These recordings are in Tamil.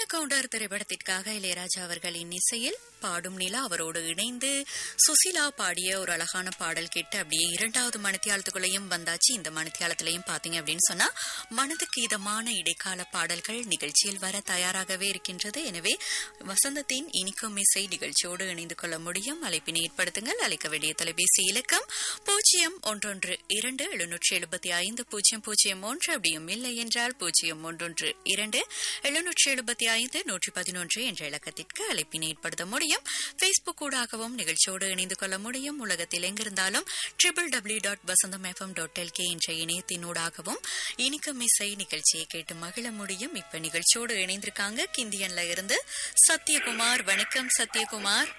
என்கவுண்டர் திரைப்படத்திற்காக இளையராஜா அவர்களின் இசையில் பாடும் நிலா அவரோடு இணைந்து சுசிலா பாடிய ஒரு அழகான பாடல் கேட்டு அப்படியே இரண்டாவது மணித்தியாலத்துக்குள்ளேயும் வந்தாச்சு இந்த மணித்தியாலத்திலையும் பாத்தீங்க அப்படின்னு சொன்னா மனதுக்கு இதமான இடைக்கால பாடல்கள் நிகழ்ச்சியில் வர தயாராகவே இருக்கின்றது எனவே வசந்தத்தின் இனிக்கும் இசை நிகழ்ச்சியோடு இணைந்து கொள்ள முடியும் அழைப்பினை ஏற்படுத்துங்கள் அழைக்க வேண்டிய தொலைபேசி இலக்கம் பூஜ்ஜியம் ஒன்றொன்று இரண்டு எழுநூற்றி எழுபத்தி ஐந்து பூஜ்ஜியம் பூஜ்ஜியம் ஒன்று அப்படியும் இல்லை என்றால் பூஜ்ஜியம் ஒன்றொன்று இரண்டு எழுநூற்றி எழுபத்தி ஐந்து நூற்றி பதினொன்று என்ற இலக்கத்திற்கு அழைப்பினை ஏற்படுத்த முடியும் பேஸ்புக் ஊடாகவும் நிகழ்ச்சியோடு இணைந்து கொள்ள முடியும் உலகத்தில் எங்கிருந்தாலும் triple W dot Vasantham FM dot LK என்ற இணையத்தினூடாகவும் இனிக்கும் இசை நிகழ்ச்சியை கேட்டு மகிழ முடியும் இப்ப நிகழ்ச்சியோடு இணைந்திருக்காங்க கிந்தியன்ல இருந்து சத்யகுமார் வணக்கம் சத்யகுமார்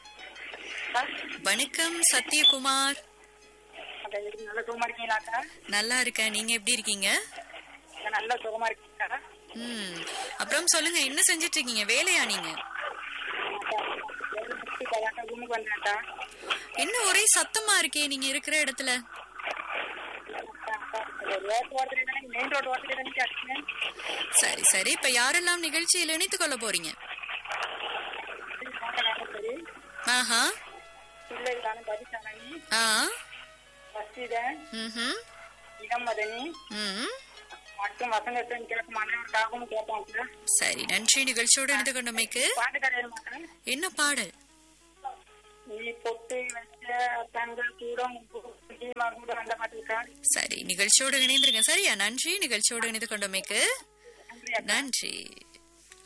வணக்கம் சத்யகுமார் அக்கா, எப்படி நல்ல சுகமா இருக்கீங்களாக்கா நல்லா இருக்கேன் நீங்க எப்படி இருக்கீங்க அக்கா, நல்ல சுகமா இருக்கீங்களா ம் அப்புறம் சொல்லுங்க என்ன செஞ்சிட்டு இருக்கீங்க வேலையா நீங்க அக்கா ரூமுக்கு வந்தேன்க்கா என்ன ஒரே சத்தமா இருக்கே நீங்க இருக்கிற இடத்துல ரோட் ஓரத்துல தானே மெயின் ரோட் ஓரத்துல தானே கேட்டீங்க சரி சரி இப்ப யாரெல்லாம் நிகழ்ச்சியில் இணைத்துக் கொள்ள போறீங்க சரி ஆஹா பிள்ளை தானே பதிச்சானி ஆ வசீதன் ம் இளமதனி ம் மற்றும் வசந்தத்தன் கேட்கும் அனைவருக்காகவும் கேட்பாங்க சரி நன்றி நிகழ்ச்சியோடு இணைந்து கொண்டமைக்கு பாட்டு கடையில் மாட்டேன் என்ன பாடல் நீ பொட்டு வச்ச தங்கள் கூட கூட அந்த பாட்டு இருக்கா சரி நிகழ்ச்சியோடு இணைந்திருங்க சரியா நன்றி நிகழ்ச்சியோடு இணைந்து கொண்டமைக்கு நன்றி அக்கா. நன்றி